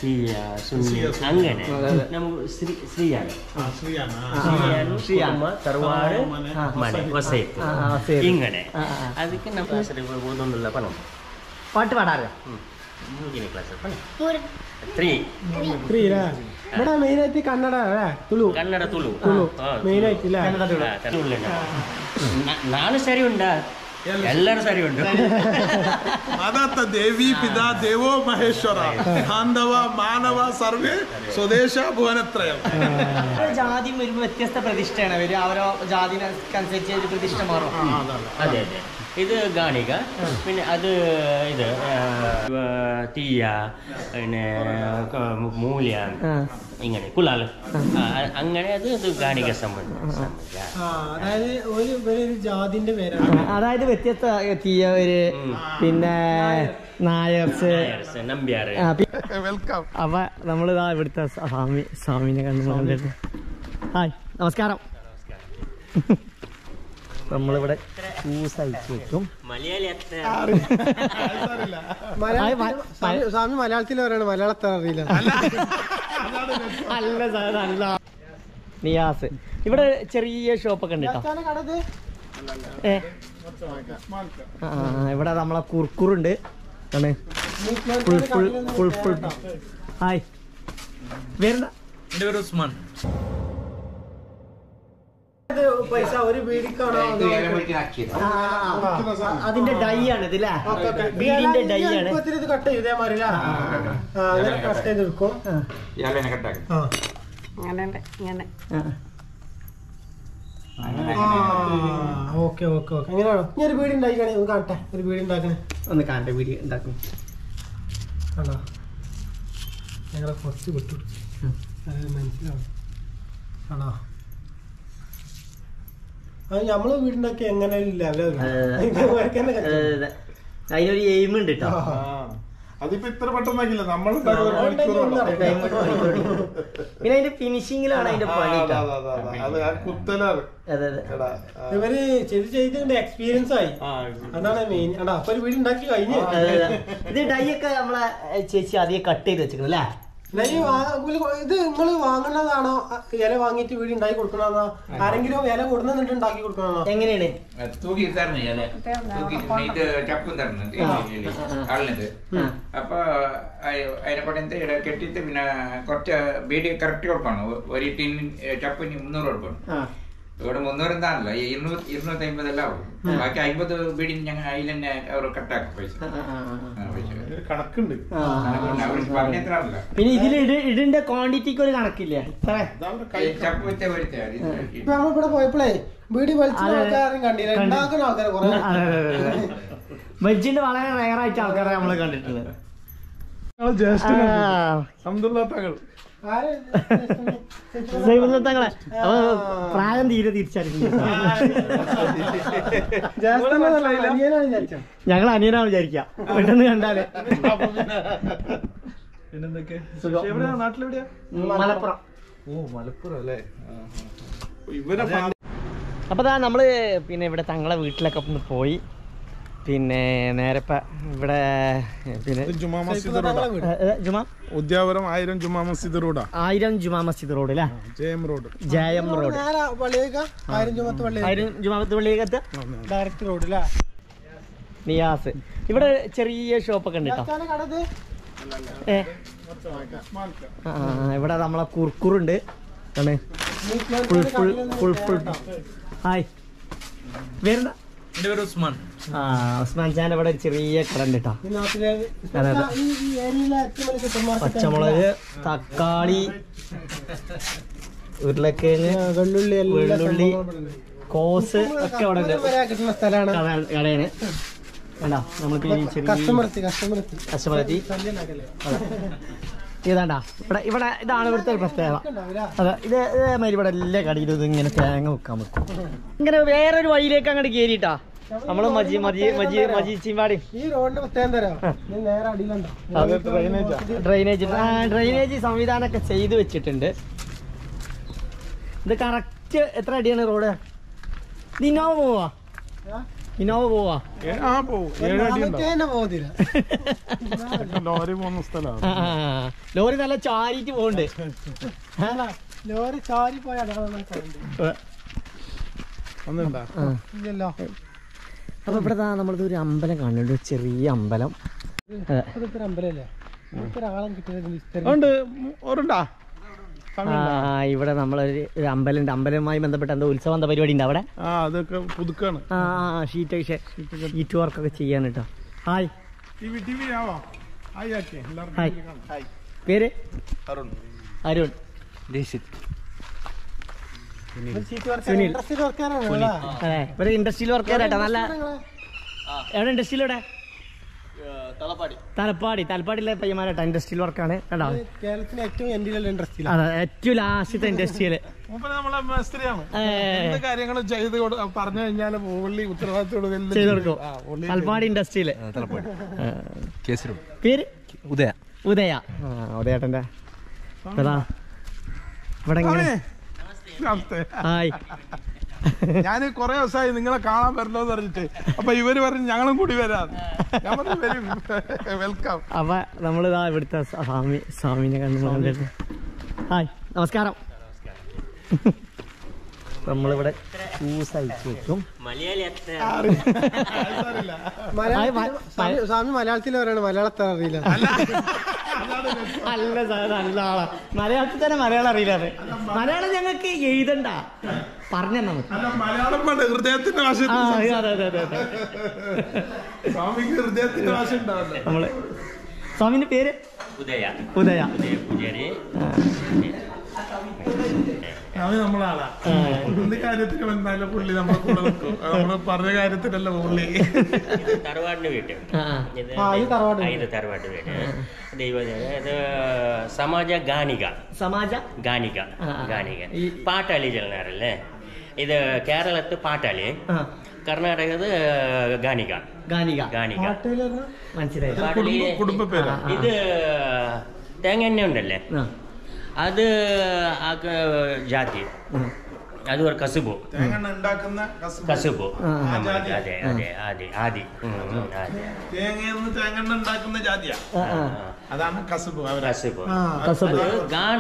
ഷിയ സുന്നി അങ്ങനെ നമുക്ക് ശ്രീ ശ്രീയാണ് ശ്രീയാണ് ಶ್ರೀಯಾನು ಶ್ರೀಯಾನು. ಕುಟುಂಬ ತರವಾಡು ಮನೆ, ಮನೆ ಹೊಸೈತು ആ, ആ, ശരി. ಹಿಂಗನೆ ആ, ആ. ಅದಕ್ಕೆ ನಮ್ಮ ಕ್ಲಾಸಲ್ಲಿ ಓದೊಂದಿಲ್ಲ ಪಣ പാട്ട് പാടാറിയോ ಮೂಗಿನ ಕ್ಲಾಸ್ ಪಣ ತ್ರೀ ത്രീ അല്ലേ ഇവിടെ മെയിൻ ആയിട്ട് കന്നഡ അല്ലേ തുളു ಕನ್ನಡ ತುಳು മെയിൻ ആയിട്ട് അല്ലേ ನಾನು ಸರಿ ಉಂಟಾ ಎಲ್ಲರೂ ಸರಿ ಉಂಟು ಮದತ್ತ ದೇವಿ ಪಿತಾ ದೇವೋ ಮಹೇಶ್ವರ ಬಾಂಧವ ಮಾನವ ಸರ್ವೇ ಸ್ವದೇಶ ಭುವನತ್ರಯ ജാതിയും വരുമ്പോ വ്യത്യസ്ത പ്രതിഷ്ഠയാണ് അവര് അവരോ ജാതിനനുസരിച്ച് ഒരു പ്രതിഷ്ഠ മാറും ಅದೇ ಅದೇ ಇದು ಗಾಣಿಗ പിന്നെ അത് ഇത് ആ, തീയ പിന്നെ ക- മൂല്യ ഇങ്ങനെ കുലാൽ അങ്ങനെ അത് ഇത് ഗാണിക സംബന്ധം സംബന്ധം. ആ അതായത് ഒരു ഇവരൊരു ജാതിന്റെ പേരാണ് അതായത് വ്യത്യസ്ത തീയവര് പിന്നെ നായർസ് നായർസ്, നമ്പ്യാർ ആ, പി- ವೆಲ್ಕಮ್ അപ്പൊ നമ്മളിതാ ഇവിടുത്തെ സ്വാമി സ്വാമിനെ കണ്ടു കണ്ടിട്ട് ഹായ് നമസ്കാരം നമ്മളിവിടെ ഷൂസ് അയച്ചു വെക്കും മലയാളി അത്ര മലയാളത്തിൽ സ്വാമി- സ്വാമി മലയാളത്തിൽ പറയണം മലയാളത്തിൽ അറിയില്ല അല്ല സാർ അല്ല നിയാസ് ഇവിടെ ചെറിയ ഷോപ്പൊക്കെ ഉണ്ട് കേട്ടോ കടത് ഏ ആ, ആ, ഇവിടെ നമ്മളെ കുർക്കുറുണ്ട് ആണ് full full full full hi വരുന്ന പൈസ ഒരു ബീഡിക്കാണോ ആ, ആ, ആ. അതിന്റെ ഡൈ ആണ് ഇതില്ലേ ബീഡിന്റെ ഡൈ ആണ് ഇത് കട്ട് ചെയ്ത് ഇതേമാതിരി ആ അങ്ങനെ കട്ട് ചെയ്ത് എടുക്കും ആ ഓക്കെ ഓക്കെ ഓക്കെ അങ്ങനെയാണോ ഞാൻ ഒരു വീട് ഉണ്ടാക്കിക്കണേ ഒന്ന് കാണട്ടെ ഒരു വീട് ഉണ്ടാക്കണേ ഒന്ന് കാണട്ടെ വീഡിയോ ഉണ്ടാക്കും കണ്ടോ ഞങ്ങളെ കുറച്ച് വിട്ടു അത് മനസ്സിലാവും ആണോ അത് നമ്മള് വീടുണ്ടാക്കി എങ്ങനെ ലെവലാവില്ല അതിനൊരു എയിം ഉണ്ട് കേട്ടോ അതിപ്പോ ഇത്ര പെട്ടെന്നാക്കില്ല നമ്മൾ പിന്നെ അതിന്റെ ഫിനിഷിങ്ങിലാണ് അതിന്റെ പണി കേട്ടോ. അത് ആ കുത്തലാണ് അതെ അതെ എടാ ആ. ഇവര് ചെയ്ത് ചെയ്തിട്ട് എക്സ്പീരിയൻസ് ആയി ആ, അതാണ് മെയിൻ എടാ അപ്പൊ ഒരു വീട് ഉണ്ടാക്കി കഴിഞ്ഞു അതെ, അതെ. ഇത് ഡൈ ഒക്കെ നമ്മളെ ഏ, ചേച്ചി അധികം കട്ട് ചെയ്ത് വെച്ചിട്ടുണ്ട് അല്ലേ എന്നാ ഈ വാ- ഇവല് ഇത് നിങ്ങൾ വാങ്ങുന്നതാണോ അ, ഇല വാങ്ങിയിട്ട് വീട് ഉണ്ടാക്കി കൊടുക്കണതാണോ ആരെങ്കിലും ഇല കൊടുന്നിട്ട് ഉണ്ടാക്കി കൊടുക്കണതാണോ എങ്ങനെയാണ് തൂക്കി തരണം അല്ലെ തൂക്കി ഇത് ചപ്പും തരണം ആളിനത് അപ്പൊ അയ- അതിനെക്കൂടെ എന്ത് ഇട കെട്ടിട്ട് പിന്നെ കുറച്ച് ബീഡി കറക്റ്റ് കൊടുക്കണം ഒരു ടീൻ ചപ്പിന് മുന്നൂറ് കൊടുക്കണം ആ. ഇവിടെ മുന്നൂറ് എന്താണല്ലോ ഈ ഇരുന്നൂറ് ഇരുന്നൂറ്റി അമ്പതെല്ലാം ആവും ബാക്കി അമ്പത് ബീഡിന് ഞങ്ങൾ അതിൽ തന്നെ അവർ കട്ടാക്കും പൈസ ആ, ആ, ആ, ആ. ആ, പൈസ ഒരു കണക്കുണ്ട് ആ. അവർ പറഞ്ഞത്രല്ല പിന്നെ ഇതിൽ ഇട ഇടിന്റെ ക്വാണ്ടിറ്റിക്ക് ഒരു കണക്കില്ലേ ഇത്ര അതാണ് കൈ ചപ്പ് വെച്ച വരുത്ത ഇപ്പൊ നമ്മൾ ഇവിടെ പോയപ്പോഴേ വീട് വലിച്ച അതെ. ആൾക്കാരും കണ്ടില്ല ഉണ്ടാക്കുന്ന ആൾക്കാരെ കുറെ വെജിന്റെ വളരെ റയർ ആയിട്ട് ആൾക്കാരെ നമ്മൾ കണ്ടിട്ടുള്ളത് ആ. അബ്ദുള്ള തങ്ങൾ ആര് സൈബുൽ തങ്ങളെ അപ്പൊ പ്രായം തീരെ തിരിച്ചറിഞ്ഞു ജ്യേഷ്ഠനല്ല, അനിയനാണ് വിചാരിച്ചത്. ഞങ്ങൾ അനിയനാണ് വിചാരിക്കാം പെട്ടെന്ന് കണ്ടാല് പിന്നെന്തൊക്കെ സുഖം. എവിടെയാ നാട്ടിലെവിടെയാ മലപ്പുറം ഓ മലപ്പുറം അല്ലേ ഇവരെ അപ്പൊ ദാ നമ്മള് പിന്നെ ഇവിടെ തങ്ങളെ വീട്ടിലൊക്കെ ഒന്ന് പോയി പിന്നെ നേരെ ഇപ്പൊ ഇവിടെ പിന്നെ ജുമാ മസ്ജിദ് തങ്ങളെ റോഡാ വീട്. ഏ, ഏ, ജുമാ ഉദ്യാവരം ആയിരം ജുമാ മസ്ജിദ് റോഡാ ആയിരം ജുമാ മസ്ജിദ് റോഡ് അല്ലേ ജയം റോഡ് ജയം റോഡ് നേരെ പള്ളിയേക്ക ആയിരം ചുമത്ത് പള്ളി ആയിരം ജുമാമത്ത് പള്ളിക്കകത്ത് ഡയറക്റ്റ് റോഡ് അല്ലേ നിയാസ് ഇവിടെ ചെറിയ ഷോപ്പൊക്കെ ഉണ്ട് കേട്ടോ ജ്യേഷ്ഠന്റെ കടത് ഏ ആ, ആ, ഇവിടെ നമ്മളെ കുർക്കുറുണ്ട് ആണ് full full full full hi വരുന്ന ആ ഉസ്മാൻ ചാൻ ഇവിടെ ഒരു ചെറിയ കട ഉണ്ട് കേട്ടോ ഈ നാട്ടിലെ അതെ, അതെ. ഈ ഈ ഏരിയയിലെ ഏറ്റവും വലിയ സൂപ്പർ മാർക്കറ്റ് പച്ചമുളക് തക്കാളി ഉരുളക്കിഴങ്ങ് വെള്ളുള്ളി എല്ലാ വെള്ളുള്ളി സംഭവങ്ങളും ഇവിടെ ഉണ്ട്. കോസ് ഒക്കെ ഇവിടെ ഉണ്ട് വരെ കിട്ടുന്ന സ്ഥലമാണ് കട- കടയാണ് വേണ്ട നമ്മൾക്ക് ഈ ചെറിയ കസ്റ്റമർ എത്തി കസ്റ്റമർ എത്തി കസ്റ്റമർ എത്തി സദ്യ ഉണ്ടാക്കല്ലേ ഇതാണ്ടാ ഇവിടെ ഇവിടെ ഇതാണ് ഇവിടുത്തെ ഒരു പ്രത്യേകത ഉണ്ടാവില്ല അതെ ഇത് ഇതേമാതിരി ഇവിടെ എല്ലാ കടയിലും ഇത് ഇങ്ങനെ തേങ്ങ വെക്കാൻ പറ്റും ഇങ്ങനെ വേറൊരു വഴിയിലേക്ക് അങ്ങോട്ട് കയറിയിട്ടാ നമ്മള് മജി മജി മജി മജി ചീമ്പാടി ഈ റോഡിന്റെ പ്രത്യേകം തരാം നീ നേരെ അടിയിലുണ്ടോ ഡ്രൈനേജ് ആ ഡ്രൈനേജ് സംവിധാനമൊക്കെ ചെയ്തു വെച്ചിട്ടുണ്ട് ഇത് കറക്റ്റ് എത്ര അടിയാണ് റോഡ് ഇത് ഇന്നോവ പോവാ ഇന്നോവ പോവാ ഏ- ആ പോവും ഏഴ് അടി ഉണ്ടാവും തന്നെ പോകുന്നില്ല ലോറി പോകുന്ന സ്ഥലമാണ് ആ, ആ, ആ. ലോറി നല്ല ചാരിയിട്ട് പോണ്ട് ലോറി ചാരി പോയ അതാണ് ഒന്നുണ്ടാ ഇല്ലല്ലോ അപ്പൊ ഇവിടെ ദാ നമ്മളിത് ഒരു അമ്പലം കാണുന്നുണ്ട് ഒരു ചെറിയ അമ്പലം അതെ. ഇതൊക്കെ ഒരു അമ്പലല്ലേ ഇതൊക്കെ ഒരാളം കിട്ടിയത് ഇഷ്ടം അതുകൊണ്ട് ഒരുണ്ടാ ആ ഇവിടെ നമ്മളൊരു ഒരു അമ്പലം ഉണ്ട് അമ്പലവുമായി ബന്ധപ്പെട്ട എന്തോ ഉത്സവം എന്താ പരിപാടി ഉണ്ട് അവിടെ ആ അതൊക്കെ പുതുക്കാണ് ആ ഷീറ്റ് ഷീറ്റ് വർക്കൊക്കെ ചെയ്യാൻ കേട്ടോ hi T V T V ആവാം ആയി ആക്കി എല്ലാവർക്കും ഹായ് TV കാണാം. ഹായ് പേര് അരുൺ അരുൺ സുനിൽ. ഇൻട്രസ്റ്റ് വർക്കാനാണ് അതെ ഇവിടെ ഇൻഡസ്ട്രിയിൽ വർക്ക് ചെയ്യാനായിട്ടാ നല്ല എവിടെ ഇൻഡസ്ട്രിയിൽ എവിടെ തലപ്പാടി തലപ്പാടിയിലെ പയ്യന്മാരാട്ടാ ഇൻഡസ്ട്രിയിൽ വർക്കാണ് കേട്ടോ കേരളത്തിലെ ഏറ്റവും എൻഡിലുള്ള ഇൻട്രസ്റ്റ് അതെ ഏറ്റവും ലാസ്റ്റത്തെ ഇൻഡസ്ട്രിയില് മൂപ്പര് നമ്മളെ മേസ്ത്രിയാണ് ഏ. എന്ത് കാര്യങ്ങളും ചെയ്ത് കൊടു പറഞ്ഞു കഴിഞ്ഞാൽ പുള്ളി ഉത്തരവാദിത്തോട് എല്ലാം ചെയ്ത് കൊടുക്കും ആ, പുള്ളി തലപ്പാടി ഇൻഡസ്ട്രിയില് കേസരം പേര് ഉദയ ഉദയ ആ ഉദയേട്ടന്റെ അതാ ഇവിടെ ഇങ്ങനെ നമസ്തേ. ഹായ് ഞാൻ കൊറേ ദിവസമായി നിങ്ങളെ കാണാൻ വരണോ എന്ന് പറഞ്ഞിട്ട് അപ്പൊ ഇവര് പറഞ്ഞു ഞങ്ങളും കൂടി വരാം ഞാൻ പറഞ്ഞു വെരി വെൽക്കം അപ്പൊ നമ്മളിതാ ഇവിടുത്തെ സ്വാമി സ്വാമിനെ കണ്ടു കണ്ടിട്ട് ഹായ് നമസ്കാരം നമ്മളിവിടെ ഷൂസ് അയച്ചു വെക്കും മലയാളി അത്ര ഹായ്, മ- സ്വാമി സ്വാമി മലയാളത്തിൽ പറയണ മലയാളത്തിൽ അറിയില്ല അല്ല സാർ നല്ല ആളാ മലയാളത്തിൽ തന്നെ മലയാളം അറിയില്ല മലയാളം ഞങ്ങൾക്ക് എഴുതണ്ട പറഞ്ഞ നമുക്ക് അല്ല മലയാളം വേണ്ട ഹൃദയത്തിന്റെ ഭാഷ ആ അതെ അതെ അതെ അതെ സ്വാമിക്ക് ഹൃദയത്തിന്റെ ഭാഷ ഉണ്ടാവല്ലോ നമ്മള് സ്വാമിന്റെ പേര് ഉദയ ഉദയ ഉദയ പൂജാരി സ്വാമി നമ്മളെ ആളാ എന്ത് കാര്യത്തിന് വന്നാലും പുള്ളി നമ്മളെ കൂടെ നിൽക്കും നമ്മള് പറഞ്ഞ കാര്യത്തിനല്ല പുള്ളി ഇത് തറവാടിന്റെ വീട്ട് ആ, ആ. ഇത് ആ, ഇത് തറവാട് ആ, ഇത് തറവാട് വീട് ദൈവ ഇത് സമാജ ഗാനിക സമാജ ഗാനിക ആ, ആ. ഗാനിക ഈ- പാട്ടാളി ചെല്ലണാറല്ലേ ഇത് കേരളത്ത് പാട്ടാളി ആ കർണാടകത് ഗാനിക ഗാനിക ഗാനിക പാട്ടയില് മനസ്സിലായി പാട്ടാളി കുടുംബ കുടുംബ പേരാ ആ, ആ. ഇത് തേങ്ങ എണ്ണ ഉണ്ടല്ലേ ആ, അത് ആ ക- ജാതി ഉം. അത് ഒരു കസുബു തേങ്ങ ഉണ്ടാക്കുന്ന കസുബ്. കസുബു ആ, ആ. നമ്മുടെ അതെ അതെ അതെ ആദി ഉം, ഉം, അതെ തേങ്ങയെന്ന് തേങ്ങ ഉണ്ടാക്കുന്ന ജാതിയാ ആ, ആ. അതാണ് കസുബ് അവരെ കസുബു ആ കസബ് അത് ഗാന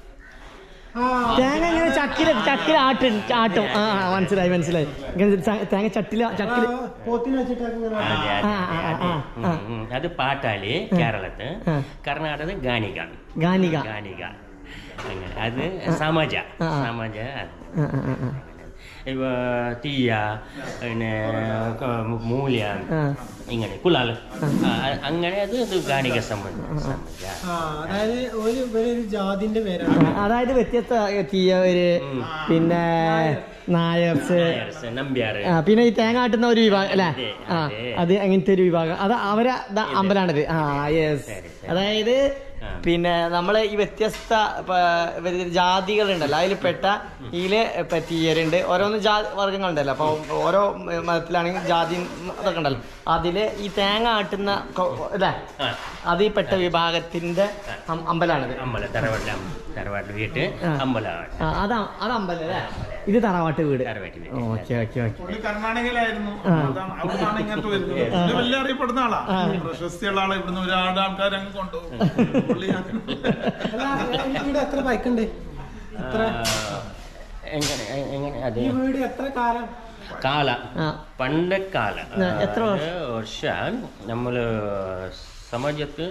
ആ തേങ്ങ ഇങ്ങനെ ചക്കില ചക്കില ആട്ടും ആട്ടും ആ ആ, മനസ്സിലായി മനസ്സിലായി ഇങ്ങനെ ച- തേങ്ങ ചട്ടില ചക്കില് പോത്തിന് വെച്ചിട്ടൊക്കെ ഇങ്ങനെ അതെ അതെ ആ, ആ, അതെ ആ, ഉം, ആ. ഉം. അത് പാട്ടാളി കേരളത്ത് ആ. കർണാടക ഗാനിക ഗാനിക ഗാനിക അങ്ങനെ അത് സമാജ ആ, ആ. സമാജ ആ, ആ, ആ, ആ. ഇവ തീയ പിന്നെ ക- മൂല്യ ആ. ഇങ്ങനെ കുലാൽ ആ, അങ്ങനെ അത് ഇത് ഗാനിക സംബന്ധം സമാജ ആ അതായത് ഒരു ഇവരൊരു ജാതിന്റെ പേരാണ് ആ, അതായത് വ്യത്യസ്ത തീയവര് പിന്നെ നായർസ് നായർസ്, നമ്പ്യാറ് ആ, പിന്നെ ഈ തേങ്ങ ആട്ടുന്ന ഒരു വിഭാഗം അല്ലെ അതെ, ആ അതെ. അത് അങ്ങനത്തെ ഒരു വിഭാഗം അത് അവരെ ദാ അമ്പലാണിത് ആ യെസ് ശരി, ശരി. അതായത് ആ. പിന്നെ നമ്മള് ഈ വ്യത്യസ്ത ജാതികൾ ഉണ്ടല്ലോ അതിൽ പെട്ട ഇതില് ഇപ്പൊ തീയരുണ്ട് ഓരോന്ന് ജാതി വർഗങ്ങളുണ്ടല്ലോ അപ്പൊ ഓരോ മതത്തിലാണെങ്കിൽ ജാതി ഇതൊക്കെ ഉണ്ടല്ലോ അതില് ഈ തേങ്ങ ആട്ടുന്ന കൊ- അല്ലേ ആ അതിൽ പെട്ട വിഭാഗത്തിന്റെ അം- അമ്പലാണിത് അമ്പല തറവാട്ടിലെ തറവാട്ടിൽ വീട്ട് ആ. അമ്പലമാണ് ആ, അതാ അത് അമ്പലം അല്ലേ ഇത് തറവാട്ട് വീട് തറവാട്ട് വീട്. ഓക്കെ ഓക്കെ ഓക്കെ പുള്ളി കർണാടകയിലായിരുന്നു ആ. അതാണ് അവിടുന്നാണ് ഇങ്ങനത്തെ വരുന്നത് പുള്ളി വലിയ അറിയപ്പെടുന്ന ആളാ പ്രശസ്തിയുള്ള ആളെ ഇവിടുന്ന് ഒരുപാട് ആൾക്കാർ അങ്ങ് കൊണ്ടുപോകും പുള്ളി അല്ല ഈ വീട് എത്ര ബൈക്കുണ്ട് എത്ര ആ, എങ്ങനെ എ- എങ്ങനെ അത് ഈ വീട് എത്ര കാലം ಕಾಲ ആ. ಪಂಡ ಕಾಲ ನ- ಎತ್ರ ವರ್ಷ? ವರ್ಷ ನಮ್ಮ ಸಮಾಜಕ್ಕೆ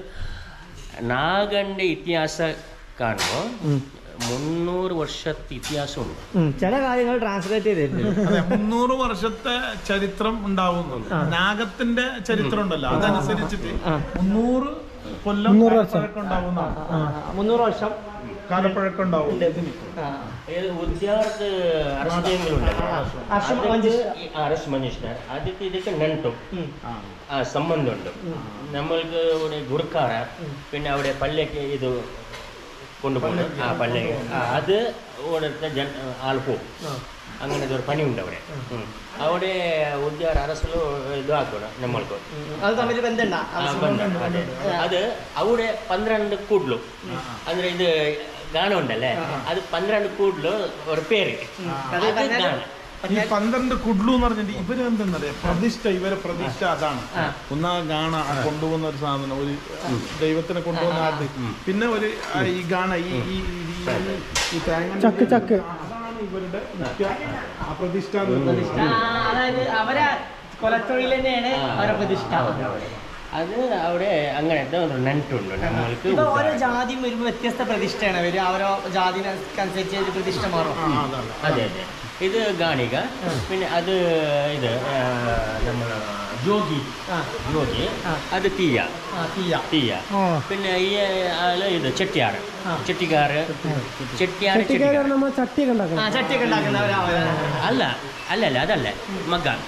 ನಾಗಂಡೆ ಇತಿಹಾಸ ಕಾಣುವ ಮುನ್ನೂರು ವರ್ಷದ ಇತಿಹಾಸ ಉಂಟು ഉം, ചില കാര്യങ്ങൾ ട്രാൻസ്ലേറ്റ് ചെയ്തിട്ടുണ്ട് അതെ മുന്നൂറ് വർഷത്തെ ചരിത്രം ഉണ്ടാവുന്നു നാഗത്തിന്റെ ചരിത്രം ഉണ്ടല്ലോ അതനുസരിച്ചിട്ട് മുന്നൂറ് കൊല്ലം കാലപ്പഴക്കം ഉണ്ടാവുന്ന മുന്നൂറ് വർഷം കാലപ്പഴക്കം ഉണ്ടാവും ಇದು ಉದ್ಯಾನದ ಅರಸದೇಂದ್ರುಂಟಲ್ಲ ಅರಸ ಅದಕ್ಕೆ- ಮಂಜುಷ. ಈ ಅರಸ ಮನುಷ್ಯ ಅದಕ್ಕೆ ಇದಕ್ಕೆ ನಂಟು ആ സംബന്ധമുണ്ട് നമ്മൾക്ക് ഒരു ഗുരുക്കാര പിന്നെ അവിടെ പള്ളിക്ക് ഇത് കൊണ്ടുപോകുന്നു ആ പള്ളിക്ക് ആ, അത് ഓരോരുത്തർ ജൻ ആൾ പോകും അങ്ങനത്തെ ഒരു പണിയുണ്ട് അവിടെ ഉം. അവിടെ ഉദ്യാന അറസിലും ഇത് ಹಾಕೋಣ നമ്മൾക്ക് അത് തമ്മിൽ ബന്ധമുണ്ടാ ಆ, ಬಂದ, ಅದೇ. ಅದು ಅವಡೆ ಪನ್ನೆರಡು ಕೂಡ್ಲು ಅಂದ್ರೆ ಇದು ಗಾನ ಉಂಟಲ್ಲೇ ಅದು ಪನ್ನೆರಡು ಕೂಡ್ಲು ಅವ್ರ ಪೇರು അത് ಅದು പറഞ്ഞാല് ಗಾನ ഈ പന്ത്രണ്ട് കുഡ്ലു എന്ന് പറഞ്ഞിട്ട് ഇവര് എന്തെന്നറിയാം പ്രതിഷ്ഠ ഇവരെ പ്രതിഷ്ഠ അതാണ് ഒന്നാ ഗാണ കൊണ്ടുപോകുന്ന ഒരു സാധനം ഒരു ദൈവത്തിനെ കൊണ്ടുപോകുന്ന ആദ്യ പിന്നെ ഒരു ആ ഈ ഗാണ ഈ ഈ ഈ- ഈ- ഈ തേങ്ങ ചക്ക് ചക്ക് അതാണ് ഇവരുടെ മുഖ്യ ആ പ്രതിഷ്ഠ എന്ന് പറയുന്നത്. ആ, അതായത് അവരെ കൊലത്തൊഴിൽ തന്നെയാണ് അവരെ പ്രതിഷ്ഠ അത് അവിടെ അങ്ങനത്തെ ഒരു നെൻറ്റുണ്ട് നമ്മൾക്ക് ഇപ്പൊ ഓരോ ജാതിയും വരുമ്പോ വ്യത്യസ്ത പ്രതിഷ്ഠയാണ് വരിക ഓരോ ജാതിനനുസരിച്ച് ഒരു പ്രതിഷ്ഠ മാറും ആ അതാണ് അതെ അതെ ഇത് ഗാണിക പിന്നെ അത് ഇത് നമ്മൾ ജോഗി ആ. ജോഗി ആ. അത് തീയ ആ തീയ തീയ ആ പിന്നെ ഈ ആള് ഇത് ചെട്ടിയാറ് ആ. ചെട്ടിക്കാറ് ചെട്ടിയാറ് ചട്ടിക്കാരാണ് ചെട്ടിക്കാറ് നമ്മൾ ചട്ടിയൊക്കെ ആ ഉണ്ടാക്കുന്നത് ചട്ടിയൊക്കെ ഉണ്ടാക്കുന്നവരാ അല്ല അല്ല അല്ല അതല്ല മഗ്ഗാൻ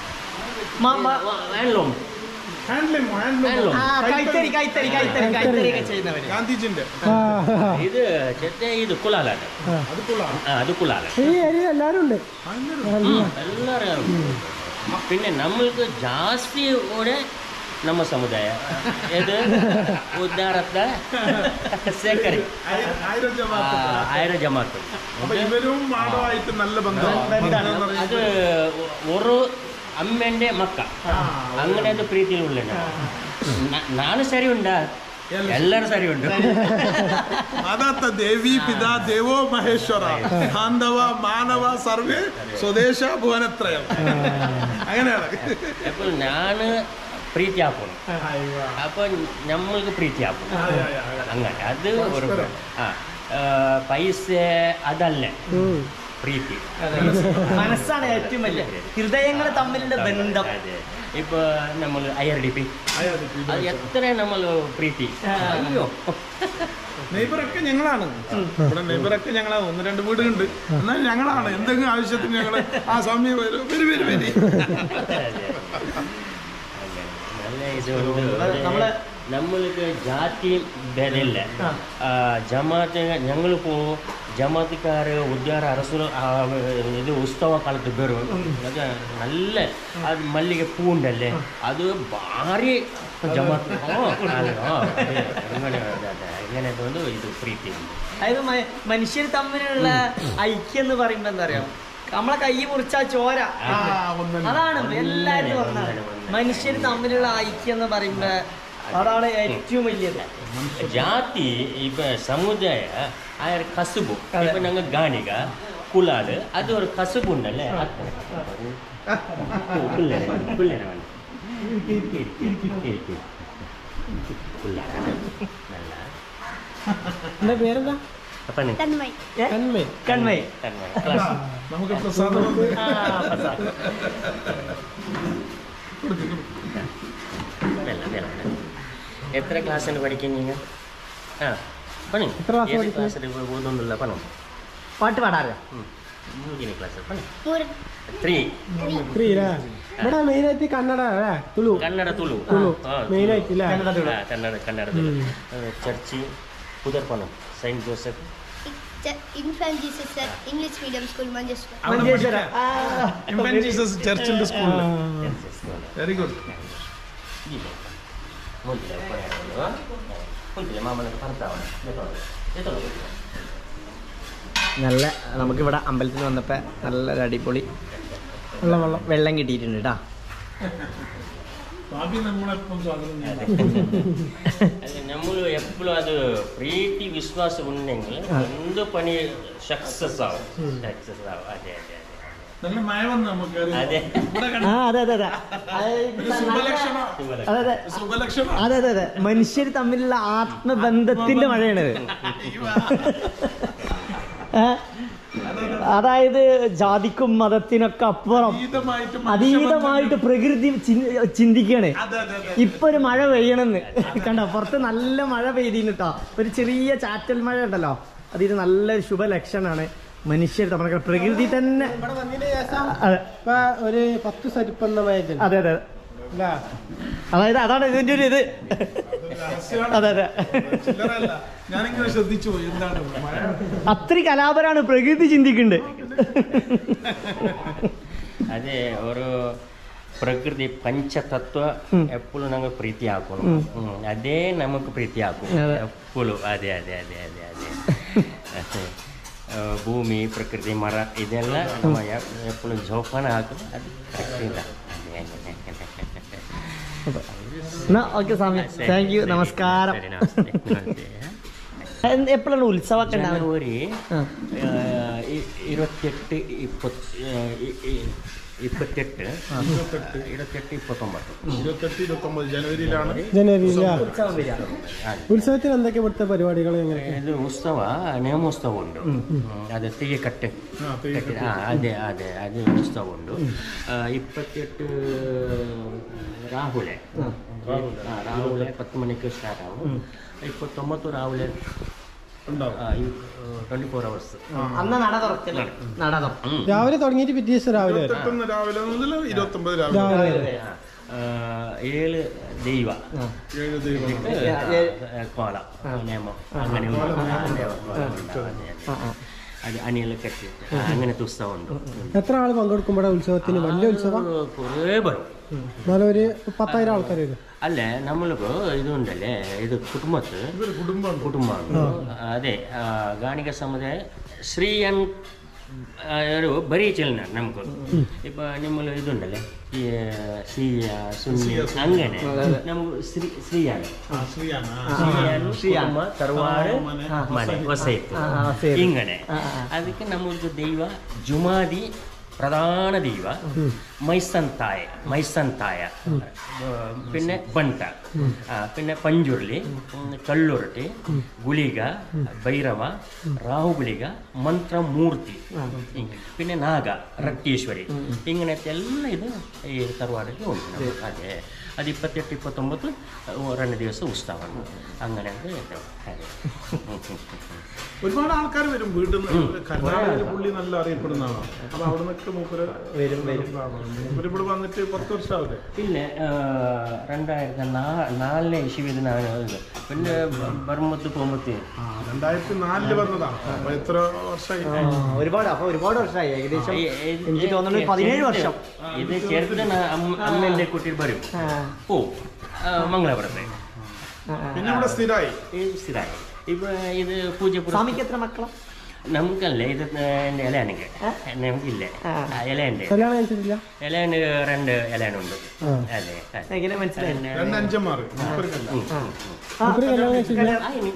മ- മ- ഹാൻഡ്ലൂം ഹാൻഡ്ലൂം ഹാൻഡ്ലൂം ഹാൻഡ്ലൂം ആ കൈത്തറി കൈത്തറി കൈത്തറി കൈത്തറി ഒക്കെ ചെയ്യുന്നവര് ഗാന്ധിജിന്റെ ആ ആ. ഇത് ചെറ്റ ഇത് കുലാലാണ് അത് കൊള്ളാം ആ അത് കുലാല ഈ ഏരിയ എല്ലാരും ഉണ്ട് എല്ലാവരും പിന്നെ നമ്മൾക്ക് ಜಾಸ್ತಿ കൂടെ ನಮ್ಮ ಸಮುದಾಯ ಇದು ಉದ್ದಾರತ್ತ ಸೇಕರಿ ആയിരം ಆ, ജമാഅത്ത് ಆಯ್ರ ಜಮಾತು അപ്പൊ ഇവരും മാടമായിട്ട് നല്ല ബന്ധമാണ് ಅದು ഒരു അമ്മേന്റെ മക്ക അങ്ങനെ അത് പ്രീതിയിലുള്ള ನಾನು ಸರಿ ಉಂಟಾ ಎಲ್ಲರೂ ಸರಿ ಉಂಟು മാതാത്ത ദേവി പിതാ ദേവോ മഹേശ്വര ബാന്ധവ മാനവ സർവേ സ്വദേശ ഭുവനത്രയം അങ്ങനെയാണ് അപ്പോൾ ഞാൻ പ്രീತಿ ആക്കണം അപ്പൊ നമ്മൾക്ക് പ്രീതി ആക്കണം അങ്ങനെ അത് ഒരു ആ ആ, പൈസ അതല്ല പ്രീതി മനസ്സാണ് ഏറ്റവും വലിയ ഹൃദയങ്ങൾ തമ്മിലുള്ള ബന്ധം അതെ ഇപ്പൊ നമ്മൾ അയ്യർഡിപ്പി അത് എത്ര നമ്മൾ പ്രീതി അയ്യോ നെയ്ബറൊക്കെ ഞങ്ങളാണ് ഇവിടെ നെയ്ബറൊക്കെ ഞങ്ങളാണ് ഒന്ന് രണ്ട് വീടുണ്ട് എന്നാൽ ഞങ്ങളാണ് എന്തെങ്കിലും ആവശ്യത്തിന് ഞങ്ങള് ആ സ്വാമി വരും വരും വരും വരും നല്ല ഇതുണ്ട് നമ്മള് നമ്മൾക്ക് ജാതി ഭേദമില്ല ആ, ജമാഅത്ത് ഞങ്ങൾ പോകും ജമാഅത്തുകാർ ഉദ്യാര അരസു ഇത് ഉത്സവ കാലത്ത് വരും അത് നല്ല അത് മല്ലിക പൂണ്ടല്ലേ അത് ഭാരി ജമാഅത്ത് ഓ അത് ഓ, അത് അങ്ങനെ അതെ, അതെ. അങ്ങനെ തോന്നുന്നു ഇത് പ്രീതി അതായത് മ- മനുഷ്യർ തമ്മിലുള്ള ഐക്യം എന്ന് പറയുമ്പോ എന്താ പറയാ നമ്മളെ കൈ മുറിച്ചാ ചോര ആ ഒന്നല്ല അതാണ് എല്ലാരും ഒന്നാണ് മനുഷ്യർ തമ്മിലുള്ള ഐക്യം എന്ന് പറയുമ്പോ അതാണ് ഏറ്റവും വലിയത് ಜಾತಿ ಈಗ ಸಮುದಾಯ ಆ ಕಸುಬು ಈಗ ನಂಗೆ ಗಾಣಿಗ ಕುಲಾಲ್ ಅದು ಅವ್ರ ಕಸುಬು ಉಂಡಲ್ಲೇ എന്റെ പേരെന്താ തന്മയ് തന്മയ് കൺവൈ നമുക്ക് പ്രസാദം ഉണ്ട്. എത്ര ക്ലാസ്സിന് പഠിക്കും നിങ്ങൾ ആ പണി എത്ര class ഏത് പഠിക്കും? ക്ലാസ്സിൽ ഓതൊന്നുമില്ല പണം പാട്ട് പാടാറില്ല മൂന്നിന് ക്ലാസ് പണി ಮೂರು ത്രീ ത്രീ അല്ലേ ഇവിടെ മെയിൻ ആയിട്ട് കന്നഡ അല്ലേ തുളു ಕನ್ನಡ ತುಳು ತುಳು ಹಾ, ಮೇನ್ ತುಳು. ಐತಿ ಇಲ್ಲ? ಕನ್ನಡ ತುಳು. ಹಾ, ಕನ್ನಡ ಕನ್ನಡ ತುಳು. ಆ, ಚರ್ಚಿ ಪುದರ್ಪಣ Saint Joseph infant Jesus sir English medium school Manjeshwar അവിടെ മഞ്ചേശ്വര പഠിക്കാം. ഇൻഫന്റ് ജീസസ് ചർച്ചിന്റെ സ്കൂളിൽ വെരി ഗുഡ് ಮುಂದೆ ಮುಂದೆ ಮಾಮನ ಬರ್ತಾವ നല്ല നമുക്കിവിടെ അമ്പലത്തിൽ വന്നപ്പോ നല്ലൊരു അടിപൊളി വെള്ളം വെള്ളം വെള്ളം കിട്ടിയിട്ടുണ്ട് കേട്ടാ ഭാവി നമ്മളെപ്പം സ്വാഗതം ചെയ്യണം നമ്മൾ എപ്പോഴും അത് പ്രീതി വിശ്വാസം ഉണ്ടെങ്കിൽ എന്ത് പണി സക്സസ് ആവും സക്സസ് ആവും അതെ അതെ നല്ല മഴ വന്ന് നമുക്ക് അതെ ഇവിടെ ആ കണ്ട അതെ അതെ അതെ ഒരു ശുഭലക്ഷണം അതെ അതെ ശുഭലക്ഷണം അതെ അതെ അതെ മനുഷ്യർ തമ്മിലുള്ള ആത്മബന്ധത്തിന്റെ മഴയാണിത് ഏ? അതായത് ജാതിക്കും മതത്തിനൊക്കെ അപ്പുറം അതീതമായിട്ട് അതീതമായിട്ട് പ്രകൃതി ചിന്തി- ചിന്തിക്കുകയാണ് അതെ അതെ അതെ ഇപ്പൊ ഒരു മഴ പെയ്യണമെന്ന് കണ്ടോ പുറത്ത് നല്ല മഴ പെയ്തിന് കേട്ടോ ഒരു ചെറിയ ചാറ്റൽ മഴ ഉണ്ടല്ലോ അതിന് നല്ലൊരു ശുഭലക്ഷണാണ് മനുഷ്യർ തമ്മിൽ പ്രകൃതി തന്നെ ഇവിടെ വന്നതിന് ശേഷം അതെ ഇപ്പൊ ഒരു പത്ത് സരിപ്പന്നമായിട്ടുണ്ട് അതെ അതെ അല്ല അതായത് അതാണ് ഇതിന്റെ ഒരു ഇത് രഹസ്യമാണ്. അതെ അതെ ചില്ലറയല്ല ഞാനിങ്ങനെ ശ്രദ്ധിച്ചു പോയി എന്താണ് മഴ അത്രയും കലാപരാണ് പ്രകൃതി ചിന്തിക്കുന്നുണ്ട് ಅದೇ ಅವರು ಪ್ರಕೃತಿ ಪಂಚತತ್ವ ಎಪ್ಪಳು ನಂಗೆ ಪ್ರೀತಿ ಹಾಕೋಣ ಹ್ಮ್. ಅದೇ ನಮಗೆ ಪ್ರೀತಿ ಹಾಕು ಅದೇ. ಎಪ್ಪಳು ಅದೇ ಅದೇ ಅದೇ ಅದೇ ಅದೇ ಅದೇ ಆ, ಭೂಮಿ ಪ್ರಕೃತಿ ಮರ ಇದೆಲ್ಲ ನಮ್ಮ ಎಪ್ಪಳು ಜೋಪಾನ ಹಾಕಿದ್ರೆ ಅದು ಕರೆಕ್ಟ್ ಇಲ್ಲ എന്നാ ഓക്കെ സ്വാമി താങ്ക് യു നമസ്കാരം ಸರಿ ನಮಸ್ತೆ ನಮಸ್ತೆ എപ്പോഴാണ് ഉത്സവമൊക്കെ ഉണ്ടാവുക ಜನವರಿ ആ. ಆ, ಇ- ഇരുപത്തെട്ട് ഇപ്പത്ത് ഇപ്പത്തെട്ട് ഇരുപത്തെട്ട് ഇപ്പത്തൊമ്പത് ഇരുപത്തെട്ട് ഇരുപത്തി ഒമ്പത് ജനുവരിയിലാണ് ജനുവരിയിലാ ഉത്സവം വരിക ഉത്സവത്തിന് എന്തൊക്കെ ഇവിടുത്തെ പരിപാടികൾ എങ്ങനെ ಇದು ಉತ್ಸವ ನೇಮೋತ್ಸವ ಉಂಟು ಅದು ತೆಗೆ ಕಟ್ಟೆ ആ, തെയ്യം ಕಟ್ಟೆ ಆ, ಅದೇ ಅದೇ ಅದು ಉತ್ಸವ ಉಂಟು ಆ, ಇಪ್ಪತ್ತೆಟ್ಟು ರಾಹುಲೆ ಆ, ರಾಹುಲೆ ಪತ್ತು ಮಣಿಗೆ ಸ್ಟಾರ್ಟ್ ಆகும் ಇಪ್ಪತ್ತೊಂಬತ್ತು ರಾಹುಲೆ ഉണ്ടാവും ಟ್ವೆಂಟಿ ಫೋರ್ ಅವರ್ಸ್ അന്ന് നട തുറക്കല്ലേ നട തുറക്കും രാവിലെ തുടങ്ങിയിട്ട് പിറ്റേ ദിവസം രാവിലെ വരെ ഇരുപത്തെട്ടിന്ന് രാവിലെ മുതൽ ഇരുപത്തി ഒമ്പത് രാവിലെ രാവിലെ വരെ ഏഴ് ദൈവ ഏഴ് ദൈവം കോല നിയമം അങ്ങനെ ഉണ്ട്. അതെ, കോല ഉണ്ട്. അതെ, അതെ. അത് അണികൾ കെട്ടി അങ്ങനത്തെ ഉത്സവം ഉണ്ട് എത്ര ആൾ പങ്കെടുക്കുമ്പോഴാണ് ഉത്സവത്തിന് വലിയ ഉത്സവം കുറേ വരും എന്നാലും ഒരു പത്തായിരം ആൾക്കാർ വരും ಅಲ್ಲೇ ನಮ್ಮಲ್ಲಿಗೂ ಇದು ಉಂಟಲ್ಲೇ ಇದು ಕುಟುಂಬತ್ತು ഇതൊരു കുടുംബം ಕುಟುಂಬ ಉಂಟು ಅದೇ ಆ, ಗಾಣಿಗ ಸಮುದಾಯ ಶ್ರೀ ಅನ್ ಆ, ಯಾರು ಬರೀ ಚಲನ ನಮ್ಗೆ ಇಪ್ಪ ನಿಮ್ಮಲ್ಲಿ ಇದು ಉಂಟಲ್ಲೇ ಈ ಸಿಯ ಸುನ್ನಿ അങ്ങനെ നമുക്ക് ശ്രീ ശ്രീയാണ് ആ ശ്രീയാണ് ശ്രീയാണ് കുടുംಬ തറവാട് ಮನೆ ಹೊಸೈತು ആ, ആ, ಹೊಸೈತು. ಹಿಂಗನೆ ಅದಕ್ಕೆ ನಮ್ಮದು ದೈವ ಜುಮಾದಿ പ്രധാന ദൈവ മൈസന്തായ മൈസന്തായ പിന്നെ ബണ്ട ആ, പിന്നെ പഞ്ചുരുളി ഉം, കള്ളുരുട്ടി ഗുളിക ഭൈരവ ರಾಹುಗುಳಿಗ ಮಂತ್ರ ಮೂರ್ತಿ ಹಿಂಗೆ പിന്നെ ನಾಗ ರಕ್ತೇಶ್ವರಿ ಹಿಂಗನೈತೆ ಎಲ್ಲ ಇದು ಈ ತರವಾಡಲ್ಲಿ ಉಂಟು ನಮ್ಗೆ. ಅದೇ ಅದು ಇಪ್ಪತ್ತೆಟ್ಟು ಇಪ್ಪತ್ತೊಂಬತ್ತು രണ്ട് ദിവസം ഉത്സവം അങ്ങനെ ഉണ്ട് ഇത്. അതെ. ഒരുപാട് ആൾക്കാർ വരും വീട്ടിൽ നിന്ന് കർണാടകയിൽ പുള്ളി നല്ല അറിയപ്പെടുന്ന ആളാണ് അപ്പൊ അവിടെ നിന്നൊക്കെ മൂപ്പര് വരും വരും മൂപ്പര് ഇവിടെ വന്നിട്ട് പത്ത് വർഷമാവില്ലേ പിന്നെ ആ, രണ്ടായിരത്തി നാ നാലിനെ ഇഷ്യൂവിൽ ഞാൻ ഇത് പിന്നെ ബർമ്മത്ത് പോകുമ്പോഴത്തേ ആ രണ്ടായിരത്തി നാലില് വന്നതാണ് അപ്പൊ എത്ര വർഷമായി ആ, ഒരുപാട് അപ്പൊ ഒരുപാട് വർഷമായി ഏകദേശം ഈ- ഈ- എനിക്ക് തോന്നുന്നു പതിനേഴ് വർഷം ഇത് ചെറുത് അമ്മേൻ്റെ കുട്ടി വരും ആ, ഓ മംഗളപുരത്തെ ആ, ആ. പിന്നെ ഇവിടെ സ്ഥിരമായി ഇത് സ്ഥിരമായി ഇപ്പൊ ഇത് പൂജ പുരസ്കാരം- സ്വാമിക്ക് എത്ര മക്കളാ നമുക്കല്ലേ ഇത് എൻ്റെ ഇലയാണെങ്കിൽ നമുക്കില്ല ആ. ഇലയുണ്ട് കല്യാണം കഴിച്ചിട്ടില്ല ഇലയാണ് രണ്ട് ഇലയാണുണ്ട് ആ. അതെ അതെ. എങ്ങനെ മനസ്സിലായി പിന്നെ- രണ്ട് അഞ്ചന്മാർ മൂപ്പർക്കല്ല ഉം, ഉം, ഉം. ആ, മൂപ്പര് കല്യാണം കഴിച്ചിട്ടില്ല ആ, ഇനി.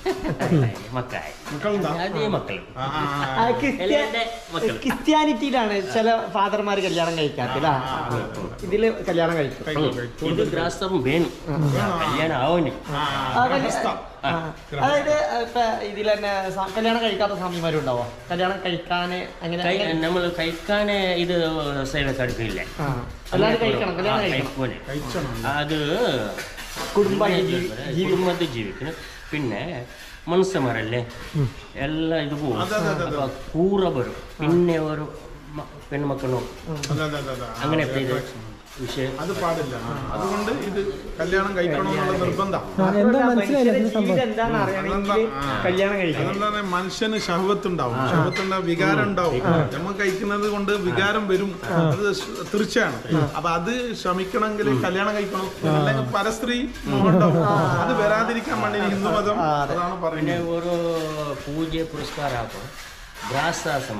മക്കളായി മക്കളുണ്ടാ അതേ മക്കളും ആ, ആ, ആ, ആ. ക്രിസ്ത്യ- ഇലയുടെ മക്കൾ ക്രിസ്ത്യാനിറ്റിയിലാണ് ചില ഫാദർമാർ കല്യാണം കഴിക്കാത്തില്ല ഇതില് കല്യാണം കഴിക്കും കഴിക്കോ, കഴിക്കോ. ഇത് ഗ്രാസം വേണം കല്യാണം ആവുന്നു ആ, ആ, കല്യ- ആ, അതായത് ഇപ്പൊ ഇതിൽ തന്നെ സ- കല്യാണം കഴിക്കാത്ത സ്വാമിമാരും ഉണ്ടാവോ കല്യാണം കഴിക്കാന് അങ്ങനെ കൈ അങ്ങനെ- നമ്മൾ കഴിക്കാന് ഇത് സേവ കടുക്കില്ല ആ, എല്ലാവരും കഴിക്കണം കല്യാണം കഴിക്കണം കഴിച്ചണം അത് കുടുംബമായിട്ട് ജീവി- കുടുംബത്തിൽ ജീവിക്കണം പിന്നെ മനുഷ്യന്മാരല്ലേ എല്ലാം ഇത് പോകും അതെ, അതെ, അതെ, അതെ. അപ്പൊ കൂറ വരും പിന്നെ ഒരു മ- പെൺമക്കളും അതെ അതെ അതെ അതെ ആ, അങ്ങനത്തെ ഇത് correction. വിഷയം അത് പാടില്ല ആ, അതുകൊണ്ട് ഇത് കല്യാണം കഴിക്കണം എന്നുള്ള നിർബന്ധം ആ, എന്താ മനസ്സിലായില്ല മനുഷ്യരുടെ ഇതിന്റെ സംഭവം ജീവിതം എന്താണെന്ന് അറിയണമെങ്കിൽ ആ. കല്യാണം കഴിക്കണം അതെന്താണ് മനുഷ്യന് ശഹവത്തുണ്ടാവും ശഹവത്തിന്റെ വികാരം ഉണ്ടാവും നമ്മൾ കഴിക്കുന്നത് കൊണ്ട് വികാരം വരും അത് സ് തീർച്ചയാണ് അപ്പൊ അത് ശ്രമിക്കണമെങ്കിൽ കല്യാണം കഴിക്കണം അല്ലെങ്കിൽ പരസ്ത്രീ മോഹം ഉണ്ടാവും അത് വരാതിരിക്കാൻ വേണ്ടി ഹിന്ദുമതം അതാണ് പിന്നെ പറയുന്നത് ഒരു പൂജ പുരസ്കാരം ആക്കും ഗ്രാസാസമ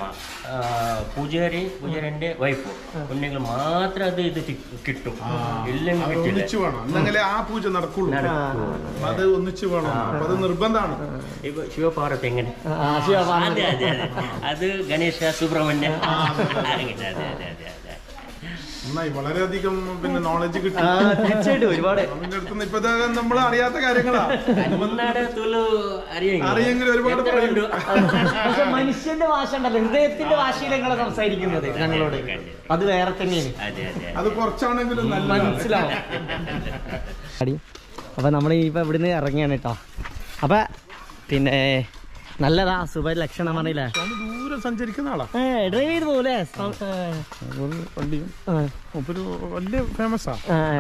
പൂജാരി പൂജാരിന്റെ വൈഫ് കുഞ്ഞുങ്ങൾ മാത്രം അത് ഇത് തി- കിട്ടും ഇല്ലെങ്കിൽ അത് കിട്ടില്ല ഒന്നിച്ചു വേണം എന്നെങ്കിലേ ആ പൂജ നടക്കുള്ളൂ നടക്കൂ. അത് ഒന്നിച്ചു വേണം അപ്പൊ അത് നിർബന്ധമാണ് ഇപ്പൊ ശിവപാർവത്തി എങ്ങനെ ആ, ശിവപാർവതി. അതെ അതെ അതെ അത് ഗണേശ സുബ്രഹ്മണ്യ അങ്ങനെ അതെ അതെ അതെ അതെ നന്നായി വളരെയധികം പിന്നെ നോളജ് കിട്ടി ആ, തീർച്ചയായിട്ടും ഒരുപാട് അവന്റെ അടുത്ത് ഇപ്പൊ നമ്മൾ അറിയാത്ത കാര്യങ്ങളാ കന്നഡ തുളു അറിയെങ്കിൽ അറിയെങ്കിൽ ഒരുപാട് എത്ര പറയും. ഉണ്ട്? പക്ഷെ മനുഷ്യന്റെ ഭാഷ ഉണ്ടല്ലോ ഹൃദയത്തിന്റെ ഭാഷയിൽ ഞങ്ങൾ സംസാരിക്കുന്നത് ഞങ്ങളോട് അത് വേറെ തന്നെയാണ് അതെ അതെ അത് കുറച്ചാണെങ്കിലും നല്ല മനസ്സിലാവും അപ്പൊ നമ്മൾ ഇപ്പൊ ഇവിടുന്ന് ഇറങ്ങിയാണ് കേട്ടോ അപ്പൊ പിന്നെ നല്ലതാ സുഖ ലക്ഷണം പറഞ്ഞില്ലേ സ്വാമി ദൂരെ സഞ്ചരിക്കുന്ന ആളാ ഏ ഡ്രൈവ് ചെയ്ത് പോലെ ഒരു വണ്ടിയും ഒരു വലിയ ഫേമസാ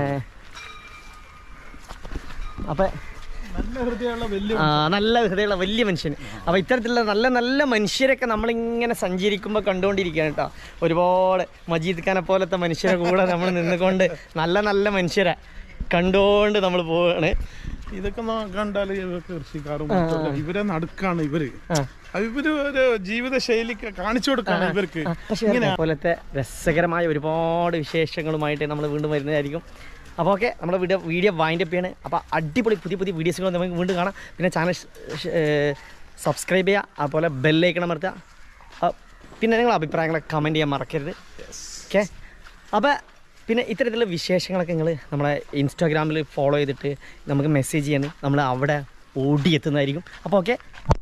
അപ്പൊ നല്ല ഹൃദയമുള്ള വലിയ ആ, നല്ല ഹൃദയമുള്ള വലിയ മനുഷ്യൻ അപ്പോൾ ഇത്തരത്തിലുള്ള നല്ല നല്ല മനുഷ്യരൊക്കെ നമ്മളിങ്ങനെ സഞ്ചരിക്കുമ്പോൾ കണ്ടുകൊണ്ടിരിക്കുകയാണ് കേട്ടോ ഒരുപാട് മജീദ് ഖാനെ പോലത്തെ മനുഷ്യരെ കൂടെ നമ്മൾ നിന്നുകൊണ്ട് നല്ല നല്ല മനുഷ്യരെ കണ്ടുകൊണ്ട് നമ്മൾ പോവുകയാണ് ഇതൊക്കെ നോ- കണ്ടാല് ഇവർക്ക് കൃഷിക്കാരും മറ്റുള്ള ഇവരെ നടുക്കാണ് ഇവര് ആ അത് ഇവര് ഒരു ജീവിത ശൈലി കാണിച്ചു കൊടുക്കാണ് ഇവർക്ക് പക്ഷേ പോലത്തെ രസകരമായ ഒരുപാട് വിശേഷങ്ങളുമായിട്ട് നമ്മൾ വീണ്ടും വരുന്നതായിരിക്കും അപ്പോൾ ഓക്കെ നമ്മുടെ വീഡിയോ വീഡിയോ വൈൻഡ് അപ്പ് ചെയ്യാണ് അപ്പോൾ അടിപൊളി പുതിയ പുതിയ വീഡിയോസുകൾ നമുക്ക് വീണ്ടും കാണാം പിന്നെ ചാനൽ സബ്സ്ക്രൈബ് ചെയ്യുക അതുപോലെ ബെല്ലൈക്കണം അമർത്തുക ആ, പിന്നെ നിങ്ങളുടെ അഭിപ്രായങ്ങളൊക്കെ കമൻറ്റ് ചെയ്യാൻ മറക്കരുത് ഓക്കെ അപ്പോൾ പിന്നെ ഇത്തരത്തിലുള്ള വിശേഷങ്ങളൊക്കെ നിങ്ങൾ നമ്മളെ ഇൻസ്റ്റാഗ്രാമിൽ ഫോളോ ചെയ്തിട്ട് നമുക്ക് മെസ്സേജ് ചെയ്യാൻ നമ്മൾ അവിടെ ഓടിയെത്തുന്നതായിരിക്കും അപ്പോൾ ഓക്കെ